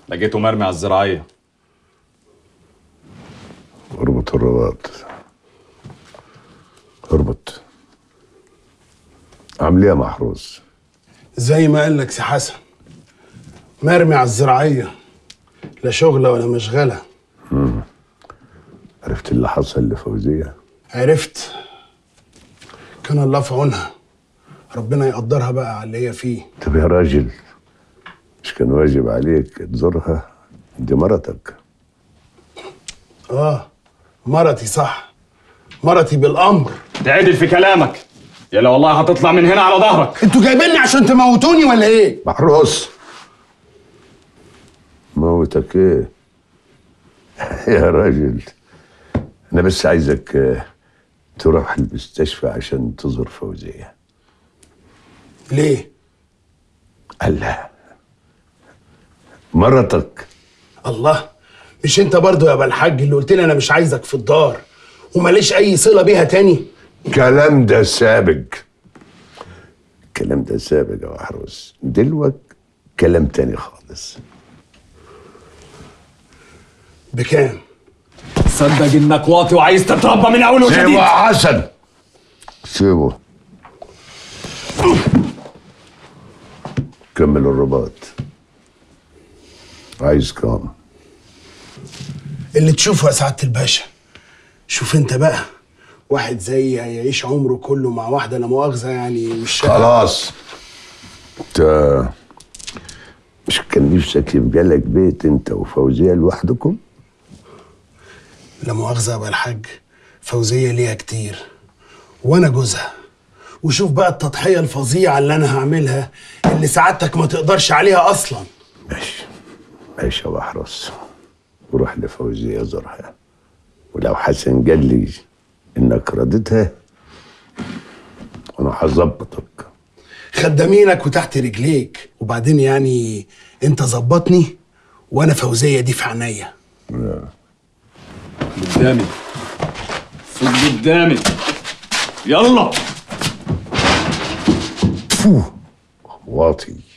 لقيته مرمي على الزراعيه اربط الرباط اربط عامل ايه يا محروس زي ما قال لك سي حسن مرمي على الزراعيه لا شغله ولا مشغله عرفت اللي حصل لفوزيه عرفت كان الله في عونها ربنا يقدرها بقى على اللي هي فيه طب يا راجل مش كان واجب عليك تزورها دي مرتك اه مرتي صح مرتي بالامر تعدل في كلامك يلا والله هتطلع من هنا على ظهرك انتوا جايبيني عشان تموتوني ولا ايه محروس موتك ايه يا راجل انا بس عايزك آه، تروح المستشفى عشان تزور فوزيه ليه الله مرتك الله مش انت برضو يا ابا الحاج اللي قلت لي انا مش عايزك في الدار وماليش اي صله بيها تاني كلام ده سابق الكلام ده سابق يا محروس دلوقتي كلام تاني خالص بكام تصدق انك واطي وعايز تتربى من اول سيبه وجديد يا حسن سيبه كمل الرباط عايز كام اللي تشوفه يا سعاده الباشا شوف انت بقى واحد زي هيعيش عمره كله مع واحده لا مؤاخذه يعني مش خلاص انت مش كان نفسك يبقى لك بيت انت وفوزيه لوحدكم لا مؤاخذه يا ابا الحاج فوزيه ليها كتير وانا جوزها وشوف بقى التضحيه الفظيعه اللي انا هعملها اللي سعادتك ما تقدرش عليها اصلا ماشي ماشي يا بحرس وروح لفوزيه زورها ولو حسن قال لي انك رضيتها انا هظبطك خدامينك وتحت رجليك وبعدين يعني انت ظبطني وانا فوزيه دي في عينيا قدامي فوق قدامي يلا فو واطي